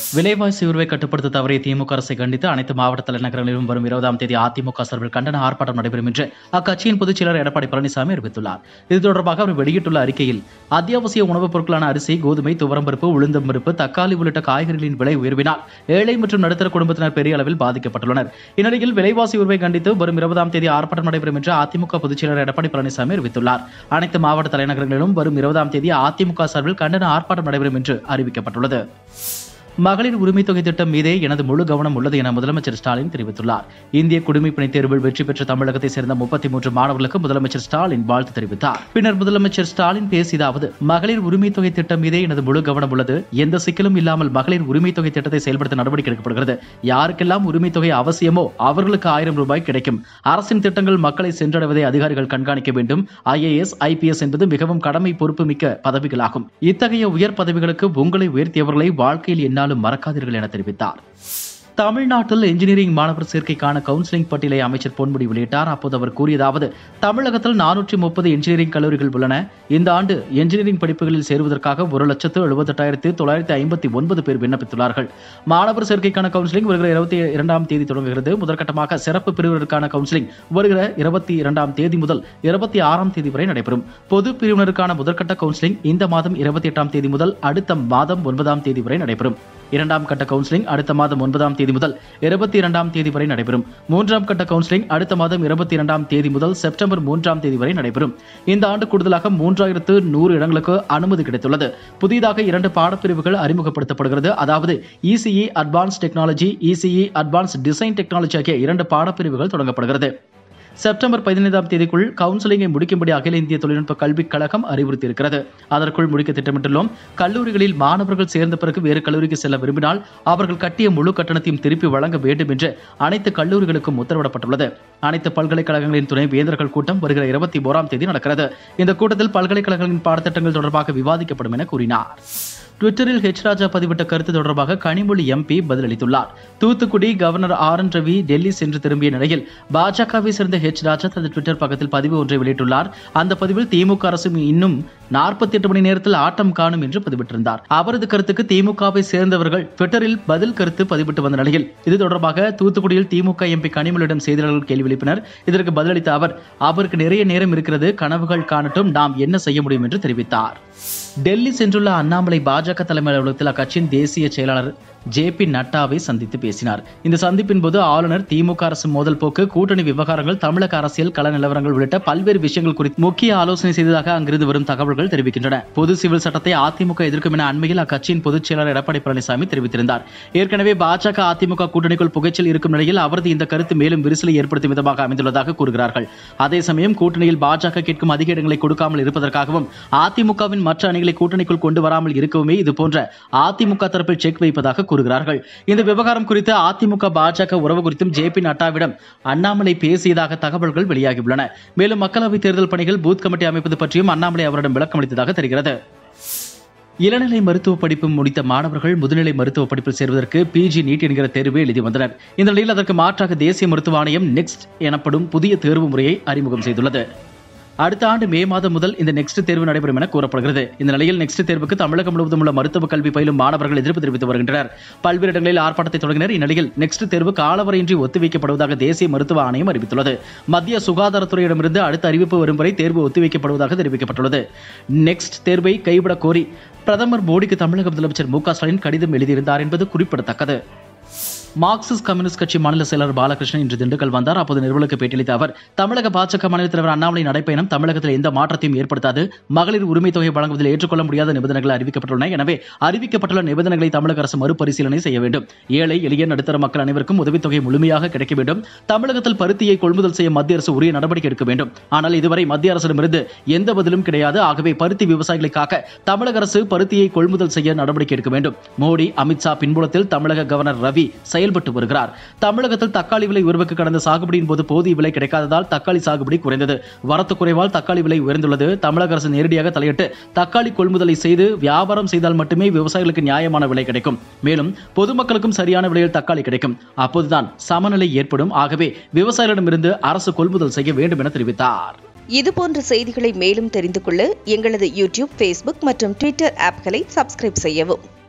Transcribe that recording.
விலைவாசி உயர்வை கட்டுப்படுத்த தவறிய திமுக அரசை கண்டித்து அனைத்து மாவட்ட தலைநகரங்களிலும் வரும் இருபதாம் தேதி அதிமுக சார்பில் கண்டன ஆர்ப்பாட்டம் நடைபெறும் என்று அக்கட்சியின் பொதுச் செயலர் எடப்பாடி பழனிசாமி அறிவித்துள்ளார் இது தொடர்பாக அவர் வெளியிட்டுள்ள அறிக்கையில் அத்தியாவசிய உணவுப் பொருட்களான அரிசி கோதுமை துவரம்பருப்பு உளுந்தம்பருப்பு தக்காளி உள்ளிட்ட காய்கறிகளின் விலை உயர்வினால் ஏழை மற்றும் நடுத்தர குடும்பத்தினர் பெரிய அளவில் பாதிக்கப்பட்டுள்ளனர் இந்நிலையில் விலைவாசி உயர்வை கண்டித்து வரும் இருபதாம் தேதி ஆர்ப்பாட்டம் நடைபெறும் என்று அதிமுக பொதுச் செயலர் எடப்பாடி பழனிசாமி அறிவித்துள்ளார் அனைத்து மாவட்ட தலைநகரங்களிலும் வரும் இருபதாம் தேதி அதிமுக சார்பில் கண்டன ஆர்ப்பாட்டம் நடைபெறும் என்று அறிவிக்கப்பட்டுள்ளது மகளிர் உரிமைத் தொகை திட்டம் மீதே எனது முழு கவனம் உள்ளது என முதலமைச்சர் ஸ்டாலின் தெரிவித்துள்ளார் இந்திய குடிமைப்பணித் தேர்வில் வெற்றி பெற்ற தமிழகத்தைச் சேர்ந்த முப்பத்தி மூன்று மாணவர்களுக்கு முதலமைச்சர் ஸ்டாலின் வாழ்த்து தெரிவித்தார் பின்னர் முதலமைச்சர் ஸ்டாலின் பேசியதாவது மகளிர் உரிமைத் தொகை திட்டம் மீதே எனது முழு கவனம் உள்ளது எந்த சிக்கலும் இல்லாமல் மகளிர் உரிமைத் தொகை திட்டத்தை செயல்படுத்த நடவடிக்கை எடுக்கப்படுகிறது யாருக்கெல்லாம் உரிமைத் தொகை அவசியமோ அவர்களுக்கு ஆயிரம் ரூபாய் கிடைக்கும் அரசின் திட்டங்கள் மக்களை சென்றடைவதை அதிகாரிகள் கண்காணிக்க வேண்டும் ஐஏஎஸ் ஐபிஎஸ் என்பது மிகவும் கடமை பொறுப்பு மிக்க பதவிகளாகும் இத்தகைய உயர் பதவிகளுக்கு உங்களை உயர்த்தியவர்களை வாழ்க்கையில் என்னாலும் மறக்காதீர்கள் என தெரிவித்தார் தமிழ்நாட்டில் இன்ஜினியரிங் மாணவர் சேர்க்கைக்கான கவுன்சிலிங் பட்டியலை அமைச்சர் பொன்முடி வெளியிட்டார் அப்போது அவர் கூறியதாவது தமிழகத்தில் நானூற்றி முப்பது இன்ஜினியரிங் கல்லூரிகள் உள்ளன இந்த ஆண்டு இன்ஜினியரிங் படிப்புகளில் சேருவதற்காக ஒரு லட்சத்து எழுபத்தெட்டாயிரத்து தொள்ளாயிரத்தி ஐம்பத்தி ஒன்பது பேர் விண்ணப்பித்துள்ளார்கள் மாணவர் சேர்க்கைக்கான கவுன்சிலிங் வருகிற இருபத்தி இரண்டாம் தேதி தொடங்குகிறது முதற்கட்டமாக சிறப்பு பிரிவினருக்கான கவுன்சிலிங் வருகிற இருபத்தி இரண்டாம் தேதி முதல் இருபத்தி ஆறாம் தேதி வரை நடைபெறும் பொது பிரிவினருக்கான முதற்கட்ட கவுன்சிலிங் இந்த மாதம் இருபத்தி எட்டாம் தேதி முதல் அடுத்த மாதம் ஒன்பதாம் தேதி வரை நடைபெறும் இரண்டாம் கட்ட கவுன்சிலிங் அடுத்த மாதம் ஒன்பதாம் தேதி முதல் இருபத்தி இரண்டாம் தேதி வரை நடைபெறும் மூன்றாம் கட்ட கவுன்சிலிங் அடுத்த மாதம் இருபத்தி இரண்டாம் தேதி முதல் செப்டம்பர் மூன்றாம் தேதி வரை நடைபெறும் இந்த ஆண்டு கூடுதலாக மூன்றாயிரத்து நூறு இடங்களுக்கு அனுமதி கிடைத்துள்ளது புதிதாக இரண்டு பாடப்பிரிவுகள் அறிமுகப்படுத்தப்படுகிறது அதாவது ECE advance technology ECE advance design technology ஆகிய இரண்டு பாடப்பிரிவுகள் தொடங்கப்படுகிறது செப்டம்பர் பதினைந்தாம் தேதிக்குள் கவுன்சிலிங்கை முடிக்கும்படி அகில இந்திய தொழில்நுட்ப கல்விக் கழகம் அறிவுறுத்தியிருக்கிறது அதற்குள் முடிக்க திட்டமிட்டுள்ளோம் கல்லூரிகளில் மாணவர்கள் சேர்ந்த பிறகு வேறு கல்லூரிக்கு செல்ல விரும்பினால் அவர்கள் கட்டிய முழு கட்டணத்தையும் திருப்பி வழங்க வேண்டும் என்று அனைத்து கல்லூரிகளுக்கும் உத்தரவிடப்பட்டுள்ளது அனைத்து பல்கலைக்கழகங்களின் துணை வேந்தர்கள் கூட்டம் வருகிற இருபத்தி ஓராம் தேதி நடக்கிறது இந்த கூட்டத்தில் பல்கலைக்கழகங்களின் பாடத்திட்டங்கள் தொடர்பாக விவாதிக்கப்படும் என கூறினார் ட்விட்டரில் ஹெச் ராஜா பதிவிட்ட கருத்து தொடர்பாக கனிமொழி எம்பி பதிலளித்துள்ளார் Thoothukudi governor R N Ravi Delhi சென்று திரும்பிய நிலையில் பாஜகவை சேர்ந்த ஹெச் ராஜா தனது ட்விட்டர் பக்கத்தில் பதிவு ஒன்றை வெளியிட்டுள்ளார் அந்த பதிவில் திமுக அரசு இன்னும் நாற்பத்தி எட்டு மணி நேரத்தில் ஆட்டம் காணும் என்று பதிவிட்டிருந்தார் அவரது கருத்துக்கு திமுகவை சேர்ந்தவர்கள் ட்விட்டரில் பதில் கருத்து பதிவிட்டு வந்த நிலையில் இது தொடர்பாக தூத்துக்குடியில் திமுக எம்பி கனிமொழியிடம் செய்தியாளர்கள் கேள்வி எழுப்பினர் இதற்கு பதிலளித்த அவர் அவருக்கு நிறைய நேரம் இருக்கிறது கனவுகள் காணட்டும் நாம் என்ன செய்ய முடியும் என்று தெரிவித்தார் டெல்லி சென்றுள்ள அண்ணாமலை பாஜக தலைமை அலுவலகத்தில் அக்கட்சியின் தேசிய செயலாளர் ஜே பி நட்டாவை சந்தித்து பேசினார் இந்த சந்திப்பின் போது ஆளுநர் திமுக அரசு மோதல் போக்கு கூட்டணி விவகாரங்கள் தமிழக அரசியல் கள நிலவரங்கள் உள்ளிட்ட பல்வேறு விஷயங்கள் குறித்து முக்கிய ஆலோசனை செய்ததாக அங்கிருந்து வரும் தகவல்கள் தெரிவிக்கின்றன பொது சிவில் சட்டத்தை அதிமுக எதிர்க்கும் என அண்மையில் அக்கட்சியின் பொதுச் செயலாளர் எடப்பாடி பழனிசாமி தெரிவித்திருந்தார் ஏற்கனவே பாஜக அதிமுக கூட்டணிக்குள் புகைச்சல் இருக்கும் நிலையில் அவரது இந்த கருத்து மேலும் விரிசலை ஏற்படுத்தும் விதமாக அமைந்துள்ளதாக கூறுகிறார்கள் அதே சமயம் கூட்டணியில் பாஜக கேட்கும் அதிக இடங்களை கொடுக்காமல் இருப்பதற்காகவும் அதிமுகவின் மற்ற அணிகளை கூட்டணிக்குள் கொண்டு வராமல் இருக்கவுமே இதுபோன்ற அதிமுக தரப்பில் செக் வைப்பதாக கூறுகிறார்கள் இந்த விவகாரம் குறித்து அதிமுக பாஜக உறவு குறித்தும் ஜே பி நட்டாவிடம் அண்ணாமலை பேசியதாக தகவல்கள் வெளியாகியுள்ளன மேலும் மக்களவைத் தேர்தல் பணிகள் பூத் கமிட்டி அமைப்பது பற்றியும் அண்ணாமலை அவரிடம் விளக்கம் அளித்ததாக தெரிகிறது இளநிலை மருத்துவ படிப்பு முடித்த மாணவர்கள் முதுநிலை மருத்துவ படிப்பில் சேர்வதற்கு பிஜி நீட் என்கிற தேர்வு எழுதி வந்தனர் இந்த நிலையில் அதற்கு மாற்றாக தேசிய மருத்துவ ஆணையம் நெக்ஸ்ட் எனப்படும் புதிய தேர்வு முறையை அறிமுகம் செய்துள்ளது அடுத்த ஆண்டு மே மாதம் முதல் இந்த நெக்ஸ்ட் தேர்வு நடைபெறும் என கூறப்படுகிறது இந்த நிலையில் நெக்ஸ்ட் தேர்வுக்கு தமிழகம் முழுவதும் உள்ள மருத்துவ கல்வி பயிலும் மாணவர்கள் எதிர்ப்பு தெரிவித்து வருகின்றனர் பல்வேறு இடங்களில் ஆர்ப்பாட்டத்தை தொடங்கினர் இந்நிலையில் நெக்ஸ்ட் தேர்வு காலவரையின்றி ஒத்திவைக்கப்படுவதாக தேசிய மருத்துவ ஆணையம் அறிவித்துள்ளது மத்திய சுகாதாரத்துறையிடமிருந்து அடுத்த அறிவிப்பு வரும் வரை தேர்வு ஒத்திவைக்கப்படுவதாக தெரிவிக்கப்பட்டுள்ளது நெக்ஸ்ட் தேர்வை கைவிடக் கோரி பிரதமர் மோடிக்கு தமிழக முதலமைச்சர் மு க ஸ்டாலின் கடிதம் எழுதியிருந்தார் என்பது குறிப்பிடத்தக்கது மார்க்சிஸ்ட் கம்யூனிஸ்ட் கட்சி மாநில செயலர் பாலகிருஷ்ணன் இன்று திண்டுக்கல் வந்தார் அப்போது நிறுவனருக்கு பேட்டியளித்த அவர் தமிழக பாஜக மாநில தலைவர் அண்ணாமலை நடைப்பயணம் தமிழகத்தில் எந்த மாற்றத்தையும் ஏற்படுத்தாது மகளிர் உரிமை தொகை வழங்குவதில் ஏற்றுக்கொள்ள முடியாத நிபந்தனைகள் அறிவிக்கப்பட்டுள்ளன எனவே அறிவிக்கப்பட்டுள்ள நிபந்தனைகளை தமிழக அரசு மறுபரிசீலனை செய்ய வேண்டும் ஏழை எளிய நடுத்தர மக்கள் அனைவருக்கும் உதவித்தொகை முழுமையாக கிடைக்க வேண்டும் தமிழகத்தில் பருத்தியை கொள்முதல் செய்ய மத்திய அரசு உரிய நடவடிக்கை எடுக்க வேண்டும் ஆனால் இதுவரை மத்திய அரசிடமிருந்து எந்த பதிலும் கிடையாது ஆகவே பருத்தி விவசாயிகளை காக்க தமிழக அரசு பருத்தியை கொள்முதல் செய்ய நடவடிக்கை எடுக்க வேண்டும் மோடி அமித்ஷா பின்புலத்தில் தமிழக கவர்னர் ரவி செயல்பட்டு வருகிறார் தமிழகத்தில் தக்காளி விலை உயர்வுக்கு கடந்த சாகுபடியின் போது போதிய விலை கிடைக்காததால் தக்காளி சாகுபடி குறைந்தது வரத்து குறைவால் தக்காளி விலை உயர்ந்துள்ளது தமிழக அரசு நேரடியாக தலையிட்டு தக்காளி கொள்முதலை செய்து வியாபாரம் செய்தால் மட்டுமே விவசாயிகளுக்கு நியாயமான விலை கிடைக்கும் மேலும் பொதுமக்களுக்கும் சரியான விலையில் தக்காளி கிடைக்கும் அப்போதுதான் சமநிலை ஏற்படும் ஆகவே விவசாயிகளிடமிருந்து அரசு கொள்முதல் செய்ய வேண்டும் என தெரிவித்தார் இதுபோன்ற செய்திகளை மேலும் தெரிந்து கொள்ள எங்களது யூடியூப் ஃபேஸ்புக் மற்றும் ட்விட்டர் ஆப்களை சப்ஸ்கிரைப் செய்யவும்